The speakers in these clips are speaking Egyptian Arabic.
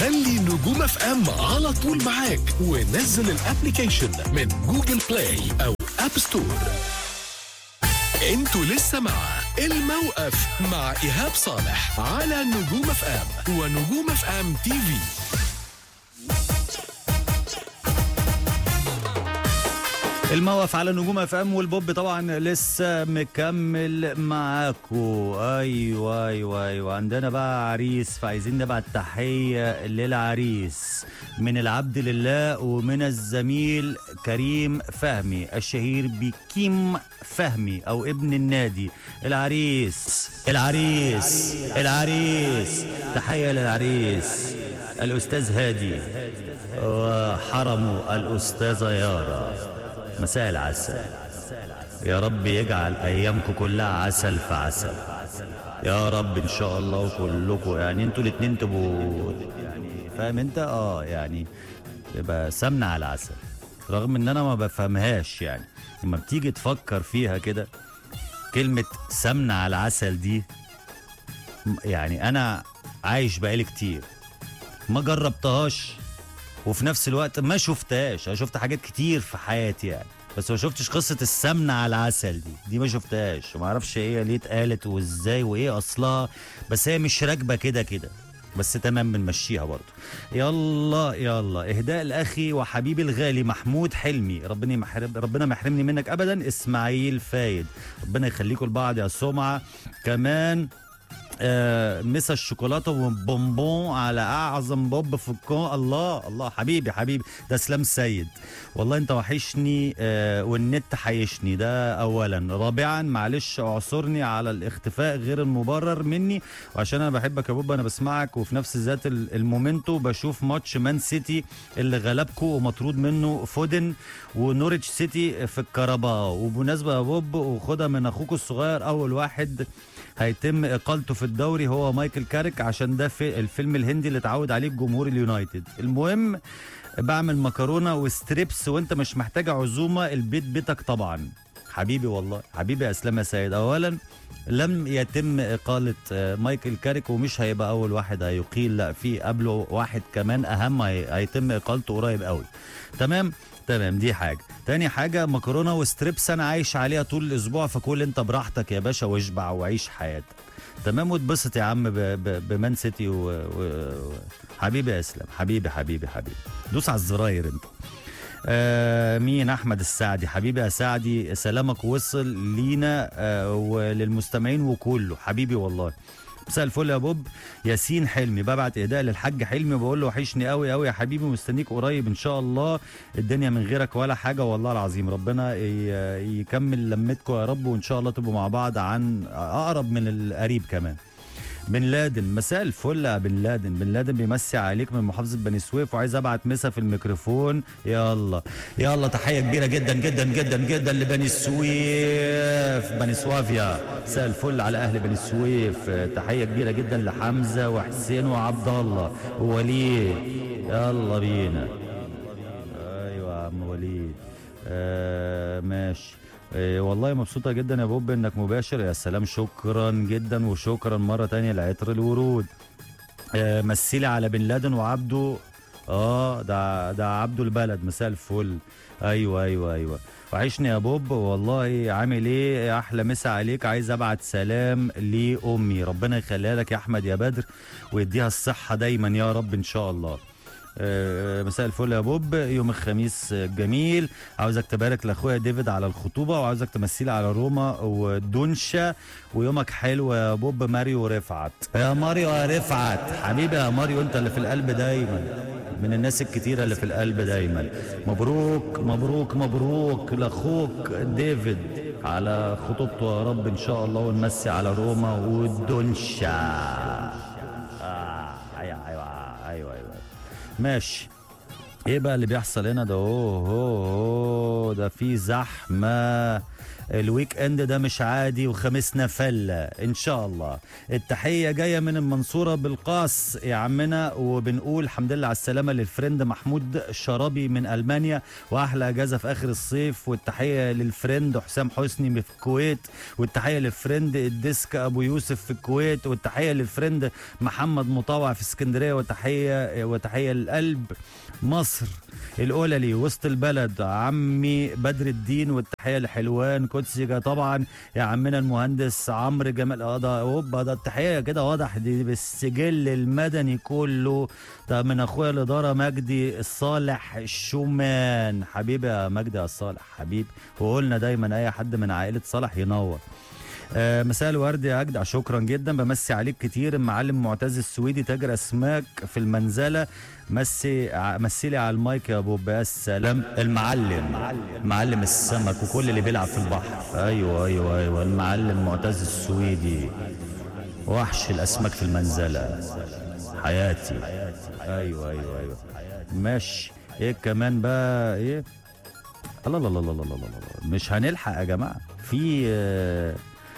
خلي نجوم اف ام على طول معاك ونزل الابليكيشن من جوجل بلاي او اب ستور انتوا لسه مع الموقف مع ايهاب صالح على نجوم اف ام ونجوم اف ام تي في الموقف على نجوم اف ام والبوب طبعا لسه مكمل معاكو ايوه ايوه ايوه عندنا بقى عريس فعايزين نبعت تحيه للعريس من العبد لله ومن الزميل كريم فهمي الشهير بكيم فهمي او ابن النادي العريس العريس العريس تحيه للعريس الاستاذ هادي وحرمه الاستاذه يارا مساء العسل يا رب يجعل ايامكم كلها عسل في عسل يا رب ان شاء الله كلكم يعني انتوا الاتنين تبقوا يعني فاهم انت اه يعني يبقى سمنه على العسل رغم ان انا ما بفهمهاش يعني لما بتيجي تفكر فيها كده كلمه سمنه على العسل دي م- يعني انا عايش بقالي كتير ما جربتهاش وفي نفس الوقت ما شفتهاش انا شفت حاجات كتير في حياتي يعني بس ما شفتش قصه السمنه على العسل دي دي ما شفتهاش وما اعرفش ايه ليه اتقالت وازاي وايه اصلها بس هي مش راكبه كده كده بس تمام بنمشيها برضه يلا يلا اهداء لاخي وحبيبي الغالي محمود حلمي ربنا يحرم ربنا ما يحرمني منك ابدا اسماعيل فايد ربنا يخليكم لبعض يا سمعه كمان آه، مسا الشوكولاته وبونبون على اعظم بوب في الكون الله الله حبيبي حبيبي ده اسلام السيد والله انت وحشني آه، والنت حيشني ده اولا رابعا معلش اعذرني على الاختفاء غير المبرر مني وعشان انا بحبك يا بوب انا بسمعك وفي نفس ذات ال- المومنتو بشوف ماتش مان سيتي اللي غلبكم ومطرود منه فودن ونوريتش سيتي في الكهرباء وبمناسبه يا بوب وخدها من اخوك الصغير اول واحد هيتم اقالته في الدوري هو مايكل كاريك عشان ده في الفيلم الهندي اللي اتعود عليه الجمهور اليونايتد المهم بعمل مكرونه وستريبس وانت مش محتاج عزومه البيت بيتك طبعا حبيبي والله حبيبي يا اسلام يا سيد اولا لم يتم اقاله آه، مايكل كاريك ومش هيبقى اول واحد هيقيل لا في قبله واحد كمان اهم هي- هيتم اقالته قريب قوي تمام تمام دي حاجه تاني حاجه مكرونه وستريبس انا عايش عليها طول الاسبوع فكل انت براحتك يا باشا واشبع وعيش حياتك تمام واتبسط يا عم ب- ب- بمان سيتي و... و... و... حبيبي يا اسلام حبيبي حبيبي حبيبي دوس على الزراير انت آه مين احمد السعدي حبيبي يا سعدي سلامك وصل لينا آه وللمستمعين وكله حبيبي والله مساء الفل يا بوب ياسين حلمي ببعت اهداء للحاج حلمي وبقول له وحشني قوي قوي يا حبيبي مستنيك قريب ان شاء الله الدنيا من غيرك ولا حاجه والله العظيم ربنا ي- يكمل لمتكم يا رب وان شاء الله تبقوا مع بعض عن اقرب من القريب كمان بن لادن مساء الفل يا بن لادن بن لادن بيمسي عليك من محافظه بني سويف وعايز ابعت مسا في الميكروفون يلا يلا تحيه كبيره جدا جدا جدا جدا لبني سويف بني سوافيا مساء الفل على اهل بني سويف تحيه كبيره جدا لحمزه وحسين وعبد الله ووليد يلا بينا ايوه يا عم وليد آه ماشي إيه والله مبسوطة جدا يا بوب انك مباشر يا سلام شكرا جدا وشكرا مرة تانية لعطر الورود آه مثلي على بن لادن وعبده اه ده ده عبده البلد مساء الفل ايوه ايوه ايوه وحشني يا بوب والله عامل ايه احلى مسا عليك عايز ابعت سلام لامي ربنا يخليها لك يا احمد يا بدر ويديها الصحه دايما يا رب ان شاء الله آه، مساء الفل يا بوب يوم الخميس جميل عاوزك تبارك لاخويا ديفيد على الخطوبه وعاوزك تمثلي على روما ودونشا ويومك حلو يا بوب ماريو رفعت يا ماريو يا رفعت حبيبي يا ماريو انت اللي في القلب دايما من الناس الكتيرة اللي في القلب دايما مبروك مبروك مبروك لاخوك ديفيد على خطوبته يا رب ان شاء الله ونمسي على روما ودونشا آه ايوه ايوه ايوه ايوه ماشي ايه بقى اللي بيحصل هنا ده اوه اوه أوه، ده في زحمه الويك اند ده مش عادي وخميسنا فله ان شاء الله التحيه جايه من المنصوره بالقاس يا عمنا وبنقول الحمد لله على السلامه للفريند محمود شرابي من المانيا واحلى اجازه في اخر الصيف والتحيه للفريند حسام حسني في الكويت والتحيه للفريند الديسك ابو يوسف في الكويت والتحيه للفريند محمد مطاوع في اسكندريه وتحيه وتحيه للقلب مصر الاولى لي وسط البلد عمي بدر الدين والتحيه لحلوان كوتسيجا طبعا يا عمنا المهندس عمرو جمال اه ده اوبا ده التحيه كده واضح دي بالسجل المدني كله ده من اخويا الاداره مجدي الصالح الشومان حبيبي يا مجدي يا الصالح حبيبي وقلنا دايما اي حد من عائله صالح ينور آه، مساء الورد يا اجدع شكرا جدا بمسي عليك كتير المعلم معتز السويدي تاجر اسماك في المنزله مسي ع- مسيلي على المايك يا ابو يا سلام المعلم معلم السمك وكل اللي بيلعب في البحر ايوه ايوه ايوه المعلم معتز السويدي وحش الاسماك في المنزله حياتي ايوه ايوه ايوه ماشي ايه كمان بقى ايه الله الله الله الله الله الله الله. مش هنلحق يا جماعه في آه،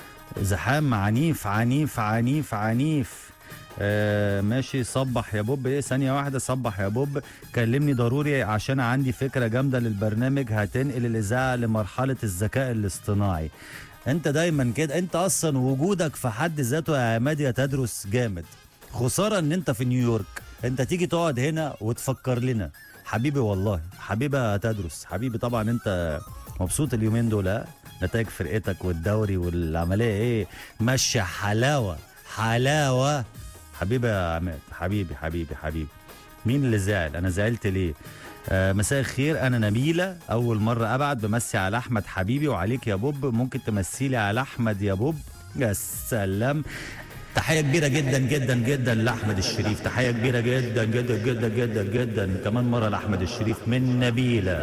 زحام عنيف عنيف عنيف عنيف آه ماشي صبح يا بوب ايه ثانية واحدة صبح يا بوب كلمني ضروري عشان عندي فكرة جامدة للبرنامج هتنقل الإذاعة لمرحلة الذكاء الاصطناعي انت دايما كده انت اصلا وجودك في حد ذاته يا عماد يا تدرس جامد خسارة ان انت في نيويورك انت تيجي تقعد هنا وتفكر لنا حبيبي والله حبيبي يا تدرس حبيبي طبعا انت مبسوط اليومين دول ها نتائج فرقتك والدوري والعمليه ايه ماشيه حلاوه حلاوه حبيبي يا عماد حبيبي حبيبي حبيبي مين اللي زعل انا زعلت ليه آه مساء الخير انا نبيله اول مره ابعت بمسي على احمد حبيبي وعليك يا بوب ممكن تمسيلي على احمد يا بوب يا سلام تحية كبيرة جدا جدا جدا لأحمد الشريف تحية كبيرة جدا جدا جدا جدا جدا كمان مرة لأحمد الشريف من نبيلة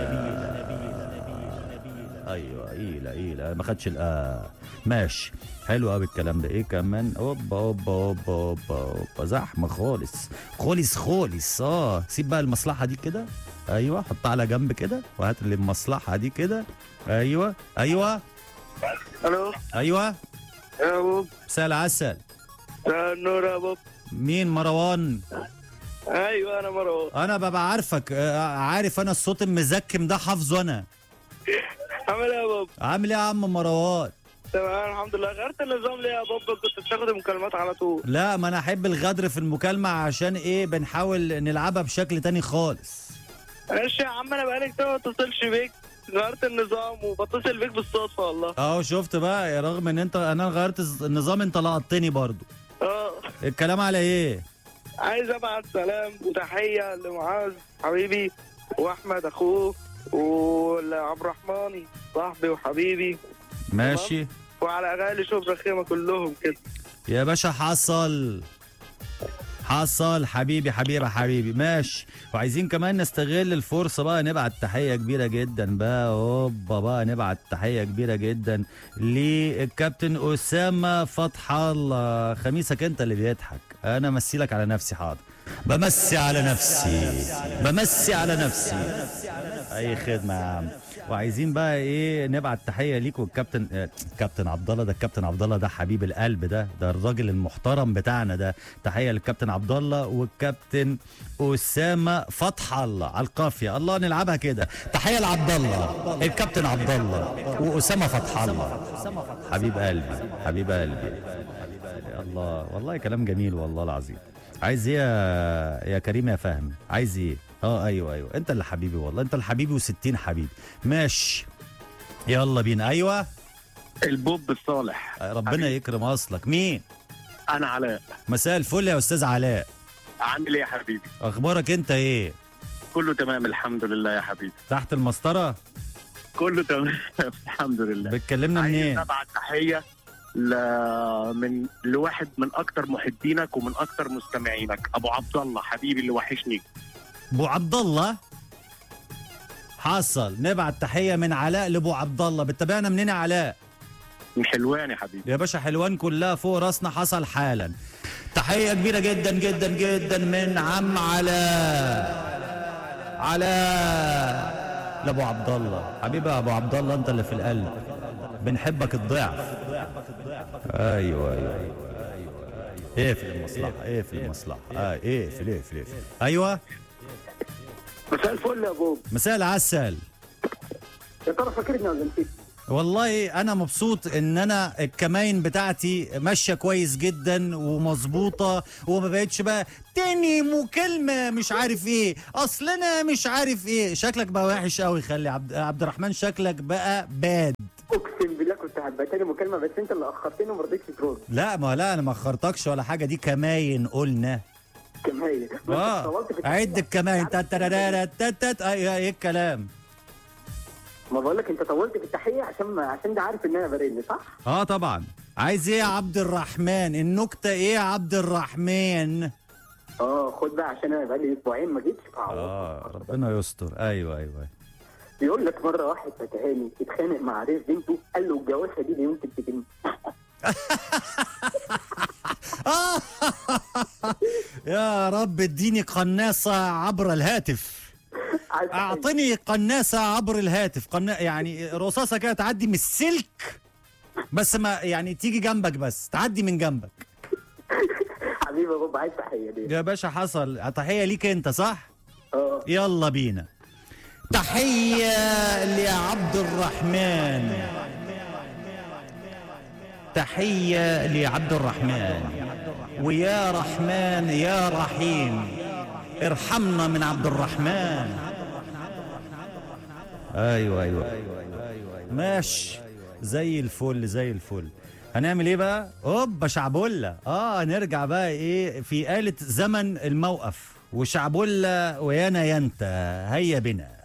ايوه ايله ايله ما خدش الآ ماشي حلو قوي الكلام ده ايه كمان اوبا اوبا اوبا اوبا اوبا زحمه خالص خالص خالص اه سيب بقى المصلحه دي كده ايوه حطها على جنب كده وهات اللي المصلحه دي كده ايوه ايوه الو ايوه يا ابو مساء العسل مساء النور يا ابو مين مروان ايوه انا مروان انا ببقى عارفك آه، عارف انا الصوت المزكم ده حافظه انا عامل ايه يا بابا عامل ايه يا عم مروان تمام الحمد لله غيرت النظام ليه يا بابا كنت بتاخد المكالمات على طول لا ما انا احب الغدر في المكالمه عشان ايه بنحاول نلعبها بشكل تاني خالص ماشي يا عم انا بقالي كتير ما اتصلش بيك غيرت النظام وبتصل بيك بالصدفه والله اهو شفت بقى يا رغم ان انت انا غيرت الز- النظام انت لقطتني برضو اه الكلام على ايه عايز ابعت سلام وتحيه لمعاذ حبيبي واحمد اخوه ولعبد الرحمن صاحبي وحبيبي ماشي وعلى اغاني شبرا خيمه كلهم كده يا باشا حصل حصل حبيبي حبيبي حبيبي ماشي وعايزين كمان نستغل الفرصة بقى نبعت تحية كبيرة جدا بقى اوبا بقى نبعت تحية كبيرة جدا للكابتن أسامة فتح الله خميسك انت اللي بيضحك انا مسيلك على نفسي حاضر بمسي على نفسي بمسي على نفسي اي خدمه يا عم وعايزين بقى ايه نبعت تحيه ليك والكابتن آه، كابتن عبد الله ده الكابتن عبد الله ده حبيب القلب ده ده الراجل المحترم بتاعنا ده تحيه للكابتن عبد الله والكابتن اسامه فتح الله على القافيه الله نلعبها كده تحيه لعبد الله الكابتن عبد الله واسامه فتح الله حبيب قلبي حبيب قلبي يا الله والله كلام جميل والله العظيم عايز ايه يا يا كريم يا فهمي عايز ايه اه ايوه ايوه انت اللي حبيبي والله انت اللي حبيبي و60 حبيبي ماشي يلا بينا ايوه البوب الصالح ربنا يكرم اصلك مين انا علاء مساء الفل يا استاذ علاء عامل ايه يا حبيبي اخبارك انت ايه كله تمام الحمد لله يا حبيبي تحت المسطره كله تمام الحمد لله بتكلمنا عايز منين ابعت تحيه ل... من لواحد من اكتر محبينك ومن اكتر مستمعينك ابو عبد الله حبيبي اللي وحشني ابو عبد الله حصل نبعت تحيه من علاء لابو عبد الله بتتابعنا منين يا علاء من حلوان يا حبيبي يا باشا حلوان كلها فوق راسنا حصل حالا تحية كبيرة جدا جدا جدا من عم علاء علاء لابو عبد الله حبيبي يا ابو عبد الله انت اللي في القلب بنحبك الضعف ايوه ايوه اقفل المصلحه اقفل المصلحه اه اقفل اقفل اقفل ايوه مساء الفل يا بوب مساء العسل يا ترى فاكرني ولا نسيت؟ والله انا مبسوط ان انا الكماين بتاعتي ماشيه كويس جدا ومظبوطه وما بقتش بقى تاني مكالمه مش عارف ايه اصل انا مش عارف ايه شكلك بقى وحش قوي خلي عبد, عبد الرحمن شكلك بقى باد اقسم بالله كنت هبقى تاني مكالمه بس انت اللي اخرتني وما رضيتش ترد لا ما لا انا ما اخرتكش ولا حاجه دي كماين قلنا كمية ما انت اه طولت في عد التحية. الكماين عارف تترارارا تتت ايه ايه الكلام ما بقول لك انت طولت في التحيه عشان ما عشان ده عارف ان انا برن صح؟ اه طبعا عايز ايه يا عبد الرحمن النكته ايه يا عبد الرحمن اه خد بقى عشان انا بقالي اسبوعين ما جيتش فعوض اه ربنا يستر ايوه ايوه بيقول لك مره واحد فتهاني اتخانق مع عريس بنته قال له الجوازه دي لا يمكن تتم يا رب اديني قناصة عبر الهاتف عايز تحية. اعطني قناصة عبر الهاتف قنا... يعني رصاصة كده تعدي من السلك بس ما يعني تيجي جنبك بس تعدي من جنبك حبيبي يا بابا عايز تحيه دي يا باشا حصل تحية ليك انت صح اه يلا بينا تحية لعبد الرحمن تحية لعبد الرحمن ويا رحمن يا رحيم ارحمنا من عبد الرحمن ايوه ايوه ماشي زي الفل زي الفل هنعمل ايه بقى اوبا شعبولة اه نرجع بقى ايه في آلة زمن الموقف وشعبولة ويانا ينت هيا بنا